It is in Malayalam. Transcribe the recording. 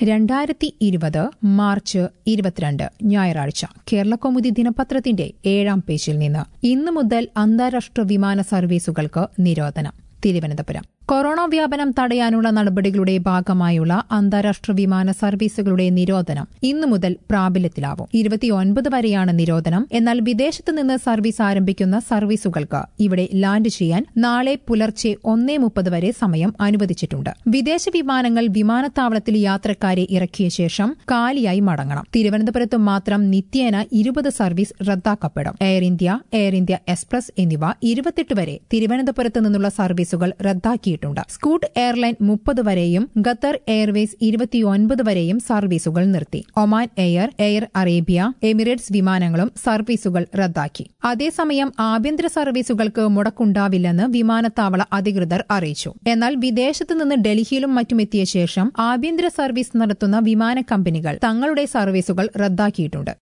രണ്ടായിരത്തി ഇരുപത് മാർച്ച് ഇരുപത്തിരണ്ട് ഞായറാഴ്ച കേരളകൗമുദി ദിനപത്രത്തിന്റെ ഏഴാം പേജിൽ നിന്ന് ഇന്നു മുതൽ അന്താരാഷ്ട്ര വിമാന സർവീസുകൾക്ക് നിരോധനം തിരുവനന്തപുരം കൊറോണ വ്യാപനം തടയാനുള്ള നടപടികളുടെ ഭാഗമായുള്ള അന്താരാഷ്ട്ര വിമാന സർവീസുകളുടെ നിരോധനം ഇന്നു മുതൽ പ്രാബല്യത്തിലാവും ഇരുപത്തിയൊൻപത് വരെയാണ് നിരോധനം എന്നാൽ വിദേശത്ത് നിന്ന് സർവീസ് ആരംഭിക്കുന്ന സർവീസുകൾക്ക് ഇവിടെ ലാൻഡ് ചെയ്യാൻ നാളെ പുലർച്ചെ ഒന്നേ മുപ്പത് വരെ സമയം അനുവദിച്ചിട്ടുണ്ട് വിദേശ വിമാനങ്ങൾ വിമാനത്താവളത്തിൽ യാത്രക്കാരെ ഇറക്കിയ ശേഷം കാലിയായി മടങ്ങണം തിരുവനന്തപുരത്ത് മാത്രം നിത്യേന ഇരുപത് സർവീസ് റദ്ദാക്കപ്പെടും Air India Air India Express എന്നിവ ഇരുപത്തെട്ട് വരെ തിരുവനന്തപുരത്ത് നിന്നുള്ള സർവീസുകൾ റദ്ദാക്കിയിട്ടുണ്ട് സ്കൂട്ട് എയർലൈൻ മുപ്പത് വരെയും ഖത്തർ എയർവേസ് ഇരുപത്തിയൊൻപത് വരെയും സർവീസുകൾ നിർത്തി Oman Air Air Arabia Emirates വിമാനങ്ങളും സർവീസുകൾ റദ്ദാക്കി അതേസമയം ആഭ്യന്തര സർവീസുകൾക്ക് മുടക്കുണ്ടാവില്ലെന്ന് വിമാനത്താവള അധികൃതർ അറിയിച്ചു എന്നാൽ വിദേശത്ത് നിന്ന് ഡൽഹിയിലും മറ്റും എത്തിയ ശേഷം ആഭ്യന്തര സർവീസ് നടത്തുന്ന വിമാന കമ്പനികൾ തങ്ങളുടെ സർവീസുകൾ റദ്ദാക്കിയിട്ടുണ്ട്